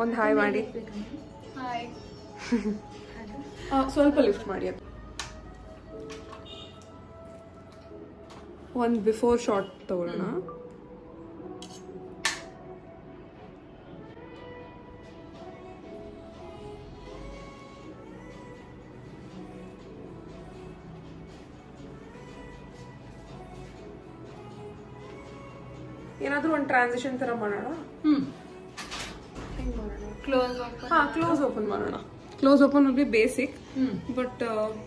ಒಂದು ಹಾಯ್ ಮಾಡಿ ಹಾಯ್ ಆ, ಸ್ವಲ್ಪ ಲಿಫ್ಟ್ ಮಾಡಿ ಅದು ಒಂದು ಬಿಫೋರ್ ಶಾರ್ಟ್ ತಗೊಳ್ಳೋಣ ಏನಾದ್ರೂ ಒಂದು ಟ್ರಾನ್ಸಿಷನ್ ತರ ಮಾಡೋಣ ಹ್ಮ್ ಹೆಂಗ್ ಮಾಡೋಣ ಕ್ಲೋಸ್ ಓಪನ್ ಹಾ ಕ್ಲೋಸ್ ಓಪನ್ ಮಾಡೋಣ close open be basic hmm but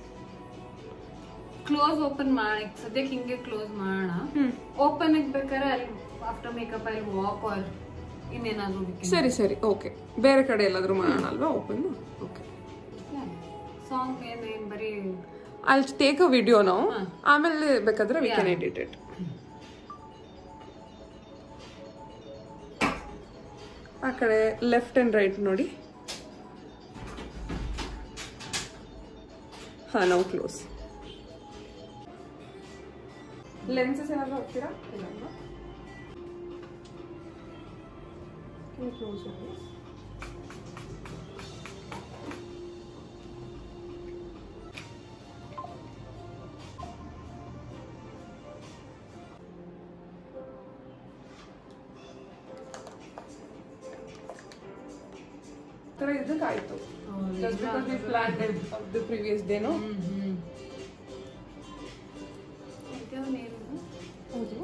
close open ಮಾಡಿ ಸದ್ಯಕ್ಕೆ ಹಿಂಗೆ ಕ್ಲೋಸ್ ಮಾಡೋಣ ಹ್ಮ್ ಓಪನ್ ಬೇಕಾದ್ರೆ ಅಲ್ಲಿ ಆಫ್ಟರ್ ಮೇಕಪ್ ಅಲ್ಲಿ ವಾಕ್ ಆರ್ ಇನ್ನೇನಾದ್ರೂ ಸರಿ ಸರಿ ಓಕೆ ಬೇರೆ ಕಡೆ ಎಲ್ಲಾದ್ರೂ ಮಾಡೋಣ ಅಲ್ವಾ ಓಪನ್ ಓಕೆ ಸಾಂಗ್ ಏನ್ ಏನ್ ಬರೀ ಅಲ್ಲಿ ಟೇಕ್ ಅ ವಿಡಿಯೋ ನಾವು ಹಾ. ಆಮೇಲೆ ಬೇಕಾದ್ರೆ ವಿ ಕ್ಯಾನ್ ಎಡಿಟ್ ಇಟ್ ಆ ಕಡೆ ಲೆಫ್ಟ್ ಅಂಡ್ ರೈಟ್ ನೋಡಿ ಹಾ ನಾವು ಕ್ಲೋಸ್ ಲೆನ್ಸಸ್ ಏನಾದ್ರು ಹಾಕ್ತೀರಾ ಇಲ್ಲ ಅಲ್ವಾ? Can you close your eyes? ತರ ಇದಕ್ಕಾಯ್ತು just because we planned it of the previous day no ಹೌದು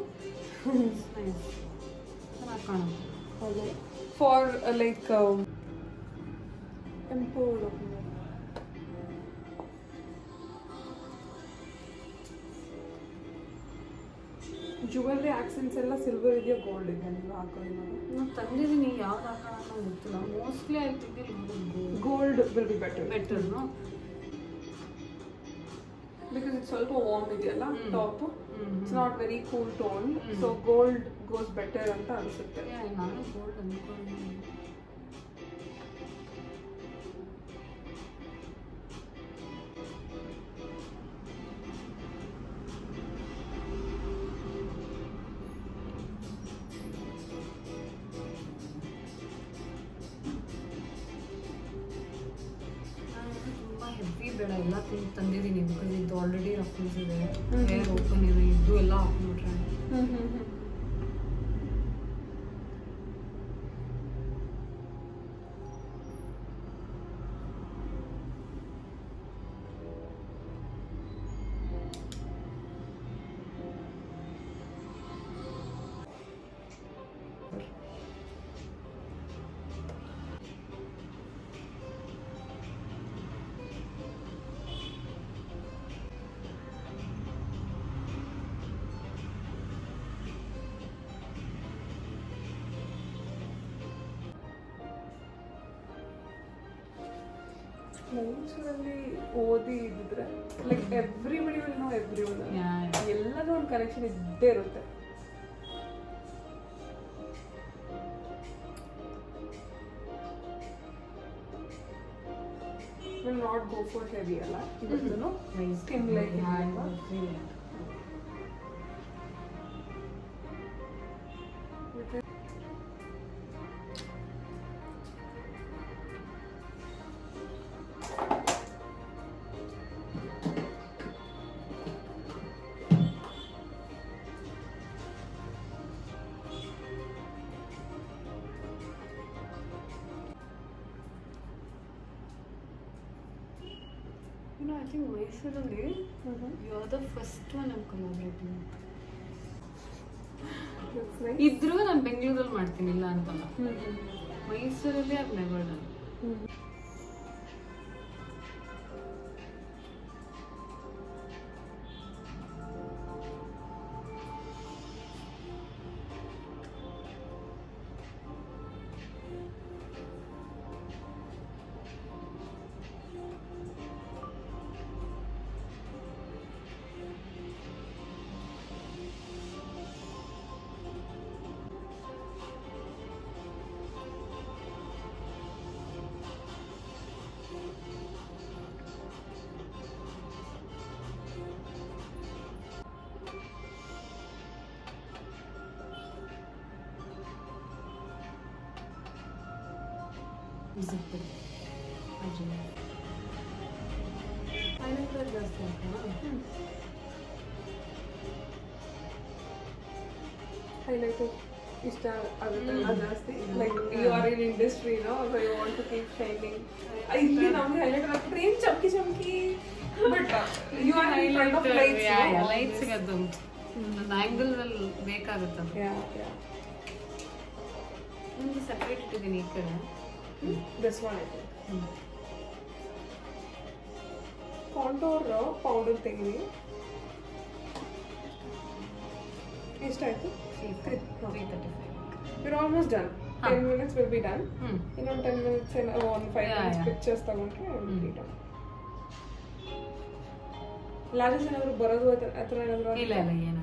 ಹೌದು for like imported jewellery accents ಎಲ್ಲ ಸಿಲ್ವರ್ ಇದೆಯಾ ಗೋಲ್ಡ್ ಇದೆಯಾ ನೀವು ಹಾಕೊಳ್ಳಿ ನಾನು ನಾನು ತಂದಿದ್ದೀನಿ ಯಾವ್ದು ಹಾಕೋಣ ಅಂತ ಗೊತ್ತಿಲ್ಲ mostly I think gold will be better better because ಇದು ಸ್ವಲ್ಪ ವಾರ್ಮ್ ಇದೆಯಲ್ಲ top hmm it's not very cool tone so gold goes better ಅಂತ ಅನಿಸುತ್ತೆ ನಾನು ಗೋಲ್ಡ್ ಅನ್ಕೊಂಡಿದ್ದೀನಿ ನಾನು ತುಂಬಾ ಹೆವಿ ಬೇಡ ಎಲ್ಲ ತಿಂದು ತಂದಿದ್ದೀನಿ ಬಿಕಾಸ್ ಇದು ಆಲ್ರೆಡಿ ರಫಲ್ಸ್ ಇದೆ ಹೇರ್ ಓಪನ್ ಇದೆ ಇದು ಎಲ್ಲ ಹಾಕ್ಬಿಟ್ರೆ ಅಲ್ಲಿ ಓದಿ ಇದ್ರೆ like everybody will know everyone ಎಲ್ಲದೂ ಒಂದು ಕನೆಕ್ಷನ್ ಇದ್ದೇ ಇರುತ್ತೆ will not go for heavy ಅಲ್ಲ ಇವತ್ತು skin like You know, I think ಮೈಸೂರಲ್ಲಿ you are the first one I'm collaborating ಇದ್ರೂ ನಾನು ಬೆಂಗಳೂರಲ್ಲಿ ಮಾಡ್ತೀನಿ ಇಲ್ಲ ಅಂತಲ್ಲ ಮೈಸೂರಲ್ಲಿ I've never done zip highlighter ಜಾಸ್ತಿ ಹಾಕೋಣ ಹೈಲೈಟರ್ ಇಷ್ಟ ಆಗುತ್ತಲ್ಲ ಜಾಸ್ತಿ like you are in industry no so you want to keep shining ಇಲ್ಲಿ ನಮ್ಗೆ ಹೈಲೈಟರ್ ಹಾಕಿದ್ರೆ ಏನ್ ಚಮಕಿ ಚಮಕಿ but you are in front of lights lights ಅದು ಒಂದು ಆಂಗಲ್ ಅಲ್ಲಿ ಬೇಕಾಗುತ್ತೆ ಅದು ಯಾ ಯಾ ನಿಮ್ಗೆ ಸಪ್ರೇಟ್ ಇಟ್ಟಿದ್ದೀನಿ ಈ ಕಡೆ this one I contour powder ತೆಗೀನಿ ಎಷ್ಟಾಯ್ತು three thirty five We're almost done. 10 minutes will be done. ಹ್ಞೂ ಇನ್ನೊಂದು ಟೆನ್ ಮಿನಿಟ್ಸ್ ಒಂದು ಫೈವ್ Yeah, ಮಿನಿಟ್ಸ್ yeah. ಪಿಕ್ಚರ್ಸ್ ತಗೊಂಡ್ರೆ ಕಂಪ್ಲೀಟ್ ಲಾಜಸ್ ಏನಾದ್ರು ಬರೋದು ಆ ಥರ- ಆ ಥರ ಏನಾದ್ರು ಇಲ್ಲ ಇಲ್ಲ ಏನಾಗಿಲ್ಲ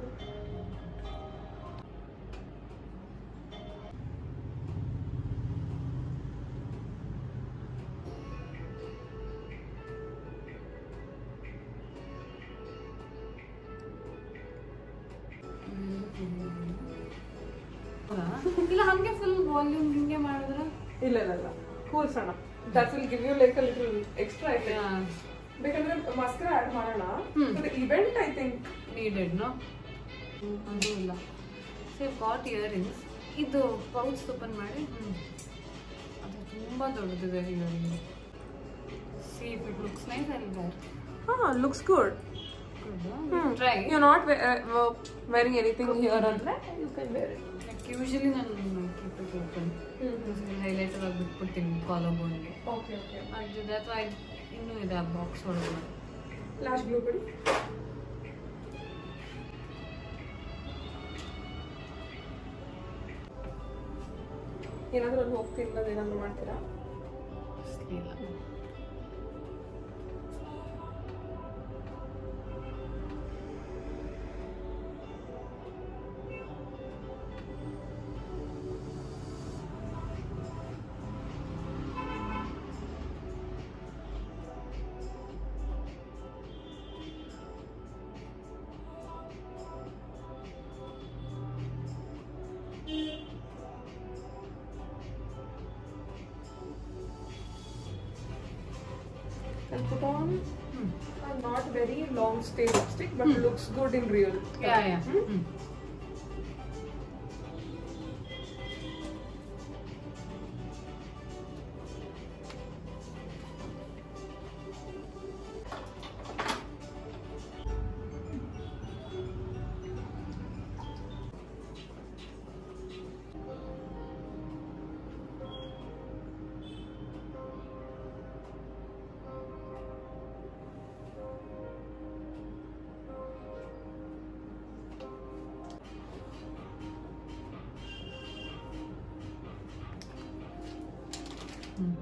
ಹೌದಾ? ಇಲ್ಲ ಹಂಗೆ ಫುಲ್ ವಾಲ್ಯೂಮ್ ಹಿಂಗೆ ಮಾಡಿದ್ರೆ ಇಲ್ಲ ಇಲ್ಲ ಇಲ್ಲ ಕೂಲ್ ಸಣ್ಣ that will give you like a little extra I think Yeah. ಬೇಕಂದ್ರೆ ಮಸ್ಕರ ಆಡ್ ಮಾಡೋಣ ಹ್ಮ್. Event I think needed no ಅದು ಇಲ್ಲ ಸೇವ್ ಗಾಟ್ ಇಯರಿಂಗ್ಸ್ ಇದು ಪೌಚ್ ಓಪನ್ ಮಾಡಿ ಹ್ಮ್. ಅದು ತುಂಬ ದೊಡ್ಡದಿದೆ earring see if it looks nice ಅಲ್ಲಿ ಬೇರ್ ಹಾ looks good try you not wearing anything here ಅಂದ್ರೆ you can wear it like usually ನಾನು ಕೀಪ್ ಇಟ್ ಓಪನ್ ಹೈಲೈಟರ್ ಆಗಿ ಬಿಟ್ಬಿಡ್ತೀನಿ ಕಾಲರ್ ಬೋನ್ಗೆ ಓಕೆ ಓಕೆ ಅದು ಅಥವಾ ಇನ್ನೂ ಇದೆ ಆ ಬಾಕ್ಸ್ ಒಳಗೆ ಲಾಸ್ಟ್ ಬ್ಲೂ ಬಿಡಿ ಏನಾದ್ರೂ ಅಲ್ಲಿ ಹೋಗ್ತಿಲ್ಲ ಏನಾದ್ರು ಮಾಡ್ತೀರಾ ಇಲ್ಲ and put on Hmm. a not very long stay lipstick but looks good in real Yeah, yeah. Hmm? Hmm. ಹ್ಮ್.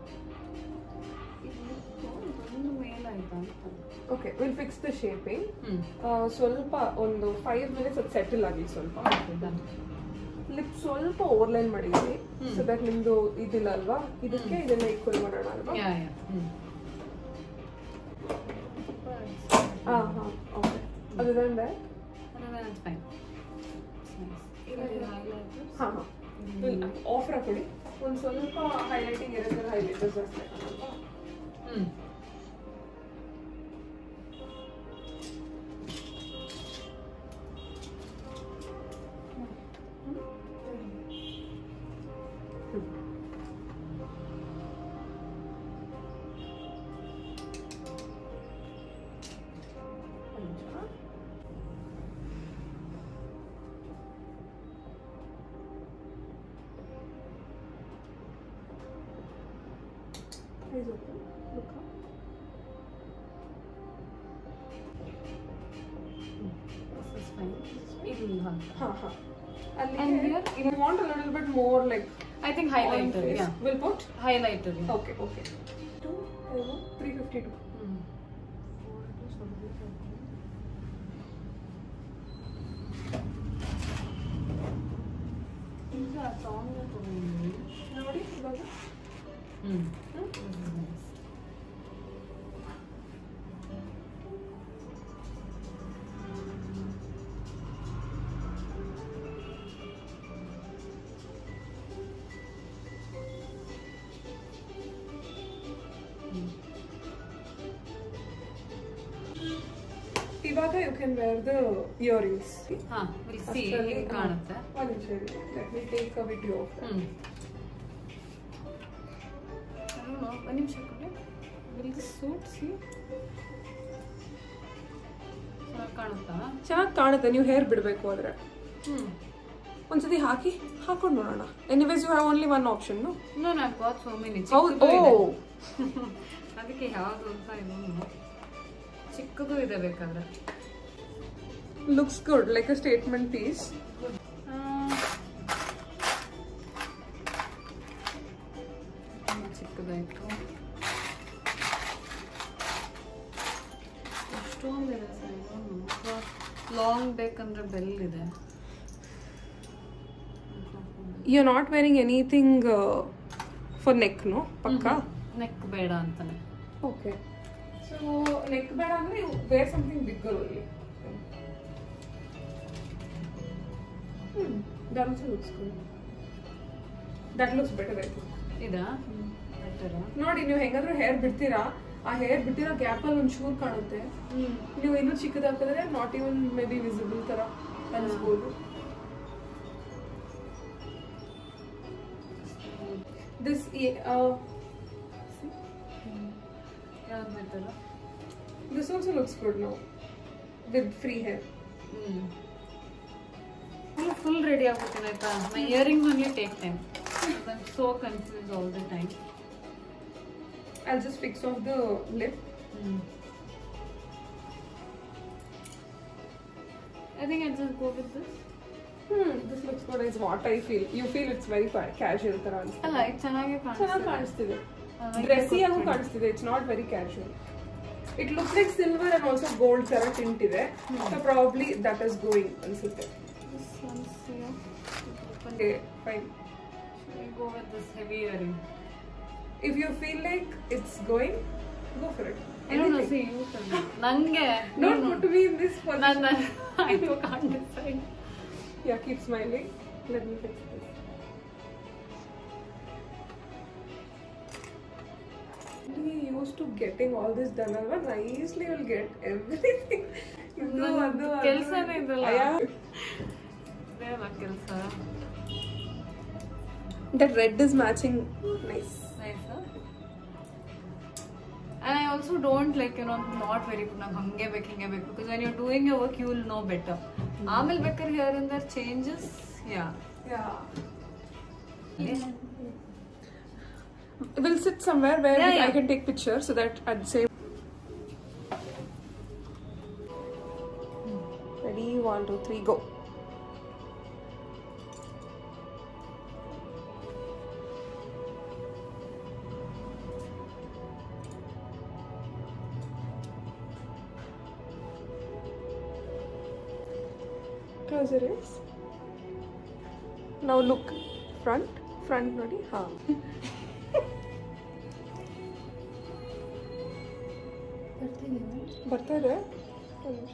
ಇದೊಂದು ಮೇಲಾಯ್ತಾ ಅಂತ okay will fix the shaping hmm ಸ್ವಲ್ಪ ಒಂದು ಫೈವ್ ಮಿನಿಟ್ಸ್ ಅದು ಸೆಟಲ್ ಆಗಲಿ ಸ್ವಲ್ಪ ಓಕೆ ಡನ್ ಲಿಪ್ ಸ್ವಲ್ಪ ಓವರ್ಲೈನ್ ಮಾಡಿದ್ದೀನಿ ಹ್ಮ್. ಸೊ ದಟ್ ನಿಮ್ದು ಇದಿಲ್ಲ ಅಲ್ವಾ ಇದಕ್ಕೆ ಇದನ್ನ ಈಕ್ವಲ್ ಮಾಡೋಣ ಅಲ್ವಾ ಯಾ ಯಾ ಹ್ಮ್ ಹಾ ಹಾ ಓಕೆ ಅದು ದಂಡೆ that's fine. It's nice. ಇಲ್ಲ, ಇದು highlighters. ಹಾ ಹಾ ಆಫರ್ ಹಾಕೊಳ್ಳಿ ಒಂದು ಸ್ವಲ್ಪ ಹೈಲೈಟಿಂಗ್ ಇರುತ್ತೆ ಹೈಲೈಟರ್ಸ್ ಅಷ್ಟೇ ಅಲ್ವಾ ಹ್ಮ್ Eyes open. Look up. This is fine. ಇದು ಹಾಕ್ತಾ. ಹಾ ಹಾ And ಅಲ್ಲಿ here? you want a little bit more like I think on highlighter, face. yeah. We'll put Highlighter, yeah. okay okay. Two, three fifty two. ಹ್ಮ್. ಈಗ song ತಗೊಂಡ್ವಿ. ನೋಡಿ ಇವಾಗ ಹ್ಮ್. This is nice. ಇವಾಗ you can wear the earrings ಹಾ will see ಹೇಗೆ ಕಾಣುತ್ತೆ ಒಂದು ನಿಮಿಷ let me take a video of hmm I don't know. ಒಂದು ನಿಮಿಷ ಕೊಡಿ ವಿಲ್ ದಿಸ್ ಸೂಟ್ ಸಿ ಕಾಣುತ್ತಾ ಚೆನ್ನಾಗಿ ಕಾಣುತ್ತೆ ನೀವು ಹೇರ್ ಬಿಡಬೇಕು ಆದ್ರೆ ಹ್ಮ್ ಒಂದ್ಸತಿ ಹಾಕಿ ಹಾಕೊಂಡು ನೋಡೋಣ anyways you have only one option no ನಾ ಬಾತ್ ಸೋ ಮೆನಿ ಹೌದು ಓ ಅದಕ್ಕೆ ಯಾವುದು ಅಂತ ಇನ್ನೊಂದು ಚಿಕ್ಕದು ಇದೆ ಬೇಕಾದ್ರೆ looks good like a statement piece ಆ, ತುಂಬ ಚಿಕ್ಕದಾಯ್ತು ಎಷ್ಟೊಂದಿದೆ ಸರ್ ಲಾಂಗ್ ಬೇಕಂದ್ರೆ ಬೆಲ್ ಇದೆ you are not wearing anything for neck no ಪಕ್ಕ ನೆಕ್ ಬೇಡ ಅಂತಾನೆ ಓಕೆ ಸೊ ನೆಕ್ ಬೇಡ ಅಂದ್ರೆ you wear something bigger only that also looks good that looks better I think ಇದಾ ಬೆಟರ್ ನೋಡಿ ನೀವು ಹೆಂಗಾದ್ರೂ ಹೇರ್ ಬಿಡ್ತೀರಾ ಆ ಹೇರ್ ಬಿಟ್ಟಿರೋ ಗ್ಯಾಪ್ ಅಲ್ಲಿ ಒಂದು ಚೂರ್ ಕಾಣುತ್ತೆ ನೀವು ಇನ್ನೂ ಚಿಕ್ಕದ ಹಾಕಿದ್ರೆ not even maybe visible ತರ ಅನಿಸ್ಬೋದು ದಿಸ್ ಯಾವ್ದು better this also looks good no with free hair full full ready ಆಗ್ಬಿಡ್ತೀನಿ ಆಯ್ತಾ my earring only take time I so confuse all the time I'll just fix off the lip. I think I'll just go with this. Hmm, this looks good. Is what I feel. You feel it's very ca- casual ತರ ಅನ್ಸುತ್ತೆ. ಅಲ್ಲ ಇದು ಚೆನ್ನಾಗಿ ಚೆನ್ನಾಗಿ ಕಾಣಿಸ್ತಿದೆ ಕಾಣಿಸ್ತಿದೆ dressy ಆಗು ಕಾಣಿಸ್ತಿದೆ it's not very casual it looks like silver and also gold ತರ ಟಿಂಟ್ ಇದೆ so probably that is going ಅನ್ಸುತ್ತೆ This one's here. Open. Okay fine Should we go with this heavy earring? If you feel like it's going go for it I don't know, see, you tell me. ನಂಗೆ don't put me in this for ನಾನು I can't decide. Yeah keep smiling let me fix this used to getting all this done alva nicely will get everything ಇದು ಅದು ಅದು. ಕೆಲ್ಸನೇ ಇದಲ್ಲ. ಅಯ್ಯ. ಇದೇನಾ ಕೆಲಸ that red is matching nice nice And I also don't like, you know, not very good. ನಂಗೆ ಹಂಗೆ ಬೇಕು ಹಿಂಗೆ ಬೇಕು because when you doing your work you will know better ಆಮೇಲೆ ಬೇಕಾದ್ರೆ here in their changes yeah yeah we'll sit somewhere where Yeah, we- I yeah. can take pictures so that at the same ready one two three go close your eyes now look front front ನೋಡಿ ಹಾ ಬರ್ತಾ ಇದೆ ಒಂದು ನಿಮಿಷ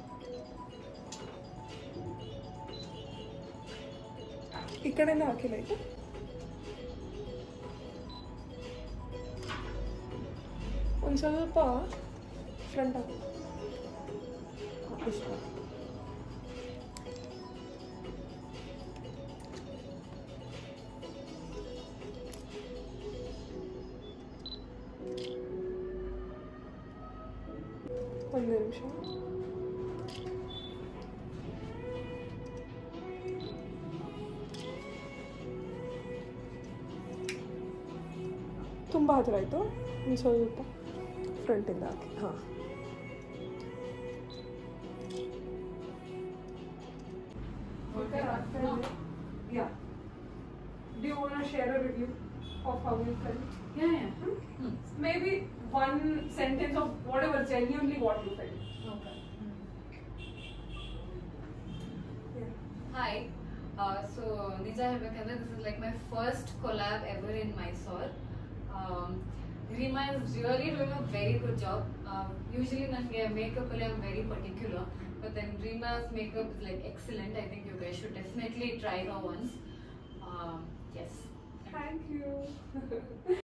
ಈ ಕಡೆಯಿಂದ ಹಾಕಿಲ್ಲ ಈಗ ಒಂದು ಸ್ವಲ್ಪ ಫ್ರಂಟ್ ಹಾಕಿ ಇಷ್ಟು ಒಂದು ನಿಮಿಷ ತುಂಬ ಹತ್ರ ಆಯಿತು ಒಂದು ಸ್ವಲ್ಪ ಫ್ರಂಟಿಂದ ಹಾಕಿ ಹಾಂ Yeah. Do you want to share a review of how you felt? Yeah yeah Maybe one sentence of whatever, genuinely what you felt. Yeah. Hi so ನಿಜ ಹೇಳ್ಬೇಕಂದ್ರೆ this is like my first collab ever in Mysore Reema is really doing a very good job usually ನನಗೆ makeup ಅಲ್ಲಿ am very particular but then Reema's makeup is like excellent I think you guys should definitely try her ones as Thank you.